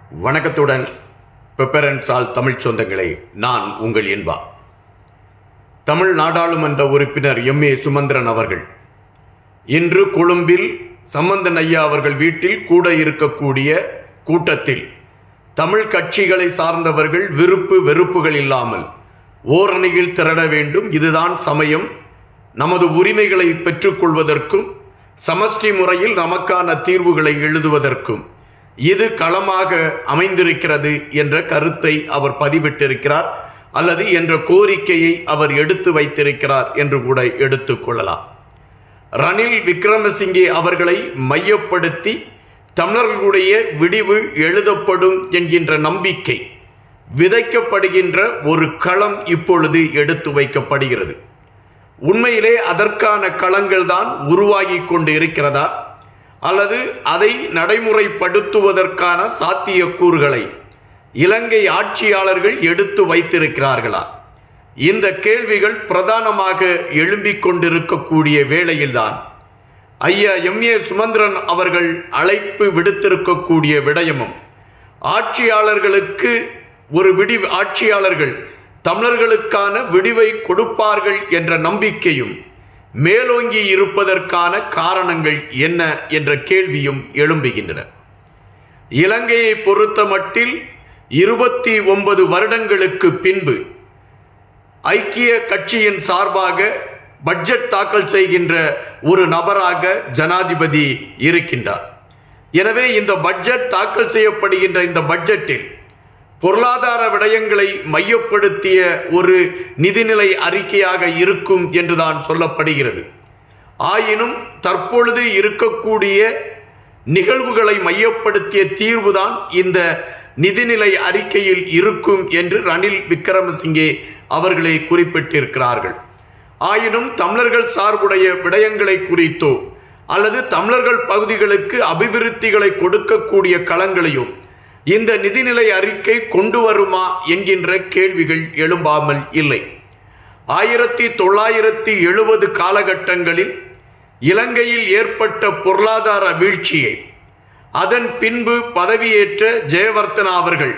வணக்கத்துடன் பெப்பரன்சால் தமிழ் சொந்தங்களே நான் உங்கள் என்பா தமிழ் நாடாளுமன்ற உறுப்பினர் எம் ஏ சுமந்திரன் அவர்கள் இன்று கொழும்பில் சம்பந்தன் ஐயா அவர்கள் வீட்டில் கூட இருக்கக்கூடிய கூட்டத்தில் தமிழ் கட்சிகளை சார்ந்தவர்கள் விருப்பு வெறுப்புகள் இல்லாமல் ஓரணியில் திரட வேண்டும் இதுதான் சமயம் நமது உரிமைகளை பெற்றுக்கொள்வதற்கும் சமஷ்டி முறையில் நமக்கான தீர்வுகளை எழுதுவதற்கும் இது களமாக அமைந்திருக்கிறது என்ற கருத்தை அவர் பதிவிட்டிருக்கிறார் அல்லது என்ற கோரிக்கையை அவர் எடுத்து வைத்திருக்கிறார் என்று கூட எடுத்துக்கொள்ளலாம் ரணில் விக்ரமசிங்கே அவர்களை மையப்படுத்தி தமிழர்களுடைய விடிவு எழுதப்படும் என்கின்ற நம்பிக்கை விதைக்கப்படுகின்ற ஒரு களம் இப்பொழுது எடுத்து வைக்கப்படுகிறது உண்மையிலே அதற்கான களங்கள் தான் உருவாகி கொண்டு இருக்கிறதா அல்லது அதை நடைமுறைப்படுத்துவதற்கான சாத்தியக்கூறுகளை இலங்கை ஆட்சியாளர்கள் எடுத்து வைத்திருக்கிறார்களா இந்த கேள்விகள் பிரதானமாக எழும்பிக் கொண்டிருக்கக்கூடிய வேளையில்தான் ஐயா எம் ஏ சுமந்திரன் அவர்கள் அழைப்பு விடுத்திருக்கக்கூடிய விடயமும் ஆட்சியாளர்களுக்கு ஒரு விடி ஆட்சியாளர்கள் தமிழர்களுக்கான விடிவை கொடுப்பார்கள் என்ற நம்பிக்கையும் மேலோங்கி இருப்பதற்கான காரணங்கள் என்ன என்ற கேள்வியும் எழும்புகின்றன இலங்கையை பொறுத்த மட்டில் இருபத்தி ஒன்பது வருடங்களுக்கு பின்பு ஐக்கிய கட்சியின் சார்பாக பட்ஜெட் தாக்கல் செய்கின்ற ஒரு நபராக ஜனாதிபதி இருக்கின்றார் எனவே இந்த பட்ஜெட் தாக்கல் செய்யப்படுகின்ற இந்த பட்ஜெட்டில் பொருளாதார விடயங்களை மையப்படுத்திய ஒரு நிதிநிலை அறிக்கையாக இருக்கும் என்றுதான் சொல்லப்படுகிறது ஆயினும் தற்பொழுது இருக்கக்கூடிய நிகழ்வுகளை மையப்படுத்திய தீர்வுதான் இந்த நிதிநிலை அறிக்கையில் இருக்கும் என்று ரணில் விக்ரமசிங்கே அவர்களை குறிப்பிட்டிருக்கிறார்கள் ஆயினும் தமிழர்கள் சார்புடைய விடயங்களை குறித்தோ அல்லது தமிழர்கள் பகுதிகளுக்கு அபிவிருத்திகளை கொடுக்கக்கூடிய களங்களையும் இந்த நிதிநிலை அறிக்கை கொண்டு வருமா என்கின்ற கேள்விகள் எழும்பாமல் இல்லை ஆயிரத்தி தொள்ளாயிரத்தி எழுபது காலகட்டங்களில் இலங்கையில் ஏற்பட்ட பொருளாதார வீழ்ச்சியை அதன் பின்பு பதவியேற்ற ஜெயவர்த்தனா அவர்கள்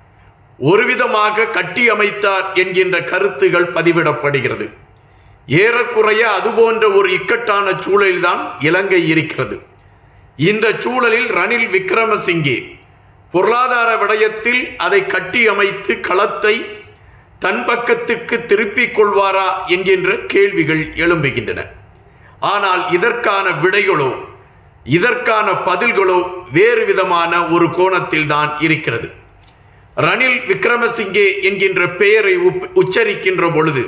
ஒருவிதமாக கட்டியமைத்தார் என்கின்ற கருத்துகள் பதிவிடப்படுகிறது ஏறக்குறைய அதுபோன்ற ஒரு இக்கட்டான சூழலில்தான் இலங்கை இருக்கிறது இந்த சூழலில் ரணில் விக்ரமசிங்கே பொருளாதார விடயத்தில் அதை கட்டியமைத்து களத்தை தன் பக்கத்துக்கு திருப்பிக் கொள்வாரா என்கின்ற கேள்விகள் எழும்புகின்றன ஆனால் இதற்கான விடைகளோ இதற்கான பதில்களோ வேறு விதமான ஒரு கோணத்தில் தான் இருக்கிறது ரணில் விக்ரமசிங்கே என்கின்ற பெயரை உச்சரிக்கின்ற பொழுது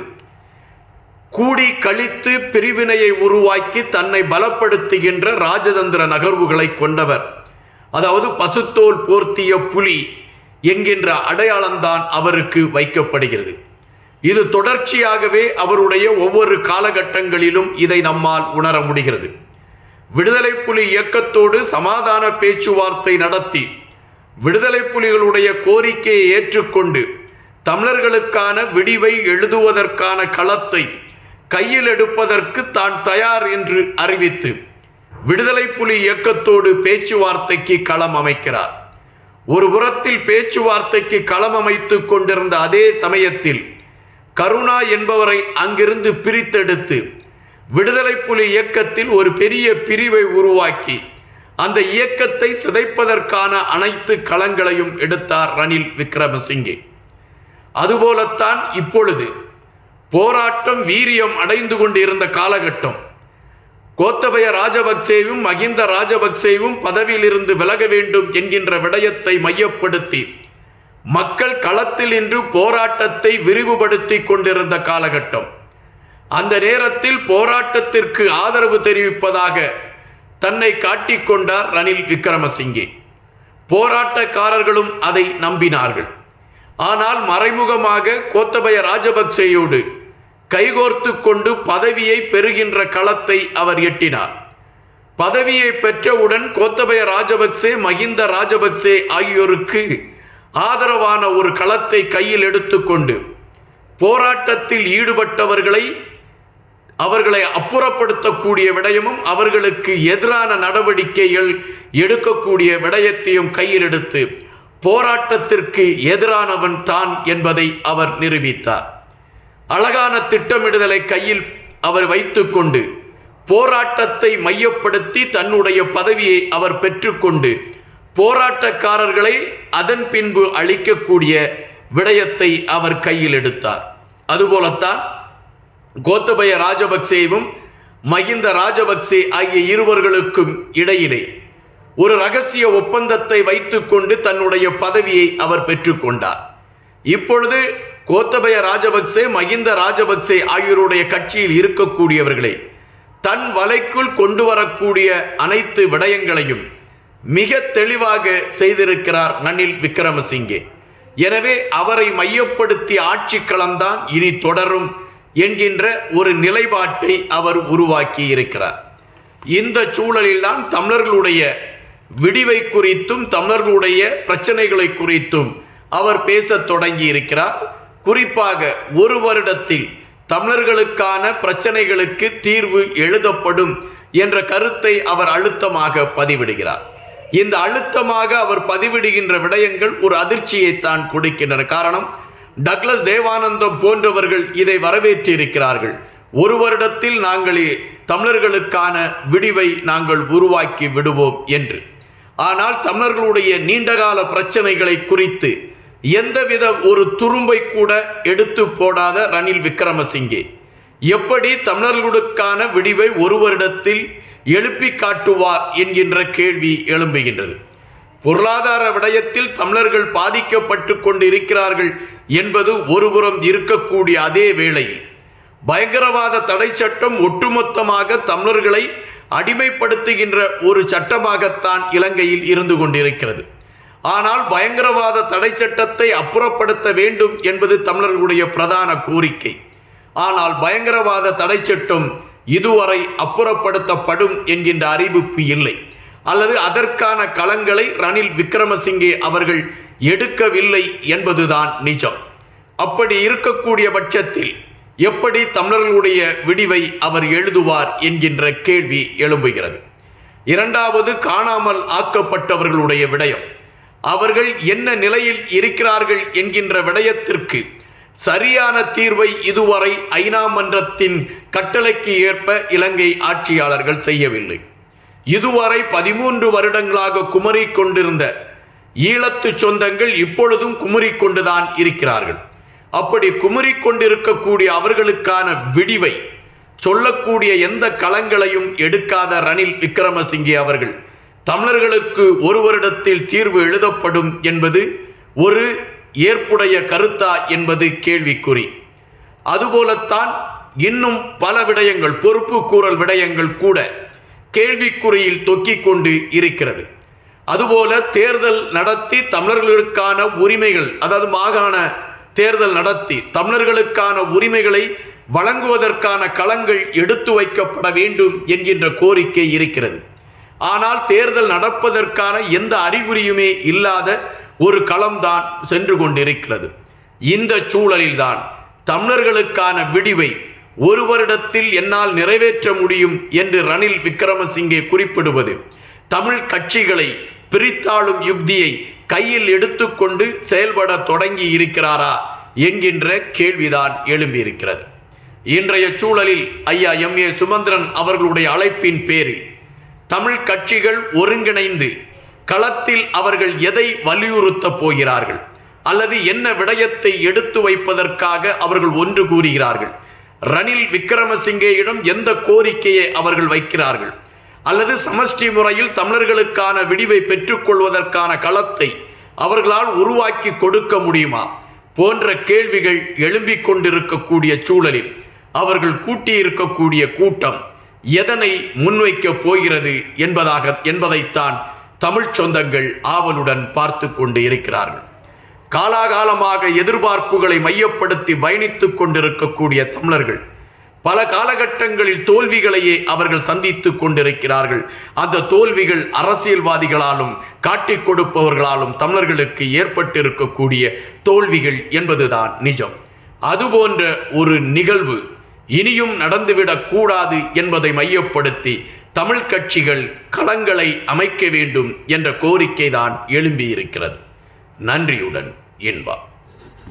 கூடி கழித்து பிரிவினையை உருவாக்கி தன்னை பலப்படுத்துகின்ற ராஜதந்திர நகர்வுகளை கொண்டவர் அதாவது பசுத்தோல் போர்த்திய புலி என்கின்ற அடையாளம்தான் அவருக்கு வைக்கப்படுகிறது இது தொடர்ச்சியாகவே அவருடைய ஒவ்வொரு காலகட்டங்களிலும் இதை நம்மால் உணர முடிகிறது விடுதலை புலி இயக்கத்தோடு சமாதான பேச்சுவார்த்தை நடத்தி விடுதலை புலிகளுடைய கோரிக்கையை ஏற்றுக்கொண்டு தமிழர்களுக்கான விடிவை எழுதுவதற்கான களத்தை கையில் எடுப்பதற்கு தான் தயார் என்று அறிவித்து விடுதலை புலி இயக்கத்தோடு பேச்சுவார்த்தைக்கு களம் அமைக்கிறார் ஒரு புறத்தில் பேச்சுவார்த்தைக்கு களம் அமைத்துக் கொண்டிருந்த அதே சமயத்தில் கருணா என்பவரை அங்கிருந்து பிரித்தெடுத்து விடுதலை புலி இயக்கத்தில் ஒரு பெரிய பிரிவை உருவாக்கி அந்த இயக்கத்தை சிதைப்பதற்கான அனைத்து களங்களையும் எடுத்தார் ரணில் விக்ரமசிங்கே அதுபோலத்தான் இப்பொழுது போராட்டம் வீரியம் அடைந்து கொண்டிருந்த காலகட்டம் கோத்தபய ராஜபக்சேவும் மகிந்த ராஜபக்சேவும் பதவியிலிருந்து விலக வேண்டும் என்கின்ற விடயத்தை மையப்படுத்தி மக்கள் களத்தில் இன்று போராட்டத்தை விரிவுபடுத்தி கொண்டிருந்த காலகட்டம் அந்த நேரத்தில் போராட்டத்திற்கு ஆதரவு தெரிவிப்பதாக தன்னை காட்டிக்கொண்டார் ரணில் விக்ரமசிங்கே போராட்டக்காரர்களும் அதை நம்பினார்கள் ஆனால் மறைமுகமாக கோத்தபய ராஜபக்சேயோடு கைகோர்த்து கொண்டு பதவியை பெறுகின்ற களத்தை அவர் எட்டினார் பதவியை பெற்றவுடன் கோத்தபய ராஜபக்சே மகிந்த ராஜபக்சே ஆகியோருக்கு ஆதரவான ஒரு களத்தை கையில் எடுத்துக்கொண்டு போராட்டத்தில் ஈடுபட்டவர்களை அவர்களை அப்புறப்படுத்தக்கூடிய விடயமும் அவர்களுக்கு எதிரான நடவடிக்கைகள் எடுக்கக்கூடிய விடயத்தையும் கையில் எடுத்து போராட்டத்திற்கு எதிரானவன் தான் என்பதை அவர் நிரூபித்தார் அழகான திட்டமிடுதலை கையில் அவர் வைத்துக்கொண்டு போராட்டத்தை மையப்படுத்தி தன்னுடைய பதவியை அவர் பெற்றுக்கொண்டு போராட்டக்காரர்களை அதன் பின்பு அளிக்கக்கூடிய விடயத்தை அவர் கையில் எடுத்தார் அதுபோலத்தான் கோத்தபய ராஜபக்சேவும் மஹிந்த ராஜபக்சே ஆகிய இருவர்களுக்கும் இடையிலே ஒரு ரகசிய ஒப்பந்தத்தை வைத்துக்கொண்டு தன்னுடைய பதவியை அவர் பெற்றுக்கொண்டார் இப்பொழுது கோத்தபய ராஜபக்சே மஹிந்த ராஜபக்சே ஆகியோருடைய கட்சியில் இருக்கக்கூடியவர்களை தன் வலைக்குள் கொண்டு வரக்கூடிய அனைத்து விடயங்களையும் மிக தெளிவாக செய்திருக்கிறார் ரணில் விக்ரமசிங்கே எனவே அவரை மையப்படுத்திய ஆட்சி களம்தான் இனி தொடரும் என்கின்ற ஒரு நிலைப்பாட்டை அவர் உருவாக்கி இருக்கிறார் இந்த சூழலில்தான் தமிழர்களுடைய விடிவை குறித்தும் தமிழர்களுடைய பிரச்சனைகளை குறித்தும் அவர் பேசத் தொடங்கி இருக்கிறார் குறிப்பாக ஒரு வருடத்தில் தமிழர்களுக்கான பிரச்சனைகளுக்கு தீர்வு எழுதப்படும் என்ற கருத்தை அவர் அழுத்தமாக பதிவிடுகிறார் இந்த அழுத்தமாக அவர் பதிவிடுகின்ற விடயங்கள் ஒரு அதிர்ச்சியை தான் கொடுக்கின்றன காரணம் டக்ளஸ் தேவானந்தம் போன்றவர்கள் இதை வரவேற்றிருக்கிறார்கள் ஒரு வருடத்தில் நாங்கள் தமிழர்களுக்கான விடிவை நாங்கள் உருவாக்கி விடுவோம் என்று ஆனால் தமிழர்களுடைய நீண்டகால பிரச்சனைகளை குறித்து எந்தவித ஒரு துரும்பை கூட எடுத்து போடாத ரணில் விக்ரமசிங்கே எப்படி தமிழர்களுக்கான விடிவை ஒரு வருடத்தில் எழுப்பி காட்டுவார் என்கின்ற கேள்வி எழும்புகின்றது பொருளாதார விடயத்தில் தமிழர்கள் பாதிக்கப்பட்டு கொண்டு இருக்கிறார்கள் என்பது ஒருபுறம் இருக்கக்கூடிய அதே வேளையில் பயங்கரவாத தடை சட்டம் ஒட்டுமொத்தமாக தமிழர்களை அடிமைப்படுத்துகின்ற ஒரு சட்டமாகத்தான் இலங்கையில் இருந்து கொண்டிருக்கிறது ஆனால் பயங்கரவாத தடை சட்டத்தை அப்புறப்படுத்த வேண்டும் என்பது தமிழர்களுடைய பிரதான கோரிக்கை ஆனால் பயங்கரவாத தடை சட்டம் இதுவரை அப்புறப்படுத்தப்படும் என்கின்ற அறிவிப்பு இல்லை அல்லது அதற்கான களங்களை ரணில் விக்ரமசிங்கே அவர்கள் எடுக்கவில்லை என்பதுதான் நிஜம் அப்படி இருக்கக்கூடிய பட்சத்தில் எப்படி தமிழர்களுடைய விடிவை அவர் எழுதுவார் என்கின்ற கேள்வி எழும்புகிறது இரண்டாவது காணாமல் ஆக்கப்பட்டவர்களுடைய விடயம் அவர்கள் என்ன நிலையில் இருக்கிறார்கள் என்கின்ற விடயத்திற்கு சரியான தீர்வை இதுவரை ஐநா மன்றத்தின் கட்டளைக்கு ஏற்ப இலங்கை ஆட்சியாளர்கள் செய்யவில்லை இதுவரை பதிமூன்று வருடங்களாக குமரிக் கொண்டிருந்த ஈழத்து சொந்தங்கள் இப்பொழுதும் குமரிக் கொண்டுதான் இருக்கிறார்கள் அப்படி குமரிக் கொண்டிருக்கக்கூடிய அவர்களுக்கான விடிவை சொல்லக்கூடிய எந்த களங்களையும் எடுக்காத ரணில் விக்ரமசிங்கே அவர்கள் தமிழர்களுக்கு ஒரு வருடத்தில் தீர்வு எழுதப்படும் என்பது ஒரு ஏற்புடைய கருத்தா என்பது கேள்விக்குறி அதுபோலத்தான் இன்னும் பல விடயங்கள் பொறுப்பு கூறல் விடயங்கள் கூட கேள்விக்குறியில் தொக்கிக் கொண்டு இருக்கிறது அதுபோல தேர்தல் நடத்தி தமிழர்களுக்கான உரிமைகள் அதாவது மாகாண தேர்தல் நடத்தி தமிழர்களுக்கான உரிமைகளை வழங்குவதற்கான களங்கள் எடுத்து வைக்கப்பட வேண்டும் என்கின்ற கோரிக்கை இருக்கிறது ஆனால் தேர்தல் நடப்பதற்கான எந்த அறிகுறியுமே இல்லாத ஒரு களம்தான் சென்று கொண்டிருக்கிறது இந்த சூழலில்தான் தமிழர்களுக்கான விடிவை ஒரு வருடத்தில் என்னால் நிறைவேற்ற முடியும் என்று ரணில் விக்ரமசிங்கே குறிப்பிடுவது தமிழ் கட்சிகளை பிரித்தாளும் யுக்தியை கையில் எடுத்துக்கொண்டு செயல்பட தொடங்கி இருக்கிறாரா என்கின்ற கேள்விதான் எழும்பியிருக்கிறது இன்றைய சூழலில் ஐயா எம் ஏ சுமந்திரன் அவர்களுடைய அழைப்பின் பேரில் தமிழ் கட்சிகள் ஒருங்கிணைந்து களத்தில் அவர்கள் எதை வலியுறுத்த போகிறார்கள் அல்லது என்ன விடயத்தை எடுத்து வைப்பதற்காக அவர்கள் ஒன்று கூறுகிறார்கள் ரணில் விக்ரமசிங்கேயிடம் எந்த கோரிக்கையை அவர்கள் வைக்கிறார்கள் அல்லது சமஷ்டி முறையில் தமிழர்களுக்கான விடிவை பெற்றுக்கொள்வதற்கான களத்தை அவர்களால் உருவாக்கி கொடுக்க முடியுமா போன்ற கேள்விகள் எழும்பிக் கொண்டிருக்கக்கூடிய சூழலில் அவர்கள் கூட்டியிருக்கக்கூடிய கூட்டம் எதனை முன்வைக்கப் போகிறது என்பதாக என்பதைத்தான் தமிழ் சொந்தங்கள் ஆவலுடன் பார்த்து கொண்டு இருக்கிறார்கள் காலாகாலமாக எதிர்பார்ப்புகளை மையப்படுத்தி பயணித்துக் கொண்டிருக்கக்கூடிய தமிழர்கள் பல காலகட்டங்களில் தோல்விகளையே அவர்கள் சந்தித்துக் கொண்டிருக்கிறார்கள் அந்த தோல்விகள் அரசியல்வாதிகளாலும் காட்டிக் கொடுப்பவர்களாலும் தமிழர்களுக்கு ஏற்பட்டிருக்கக்கூடிய தோல்விகள் என்பதுதான் நிஜம் அதுபோன்ற ஒரு நிகழ்வு இனியும் நடந்துவிடக் கூடாது என்பதை மையப்படுத்தி தமிழ் கட்சிகள் களங்களை அமைக்க வேண்டும் என்ற கோரிக்கைதான் எழும்பியிருக்கிறது நன்றியுடன் இன்பா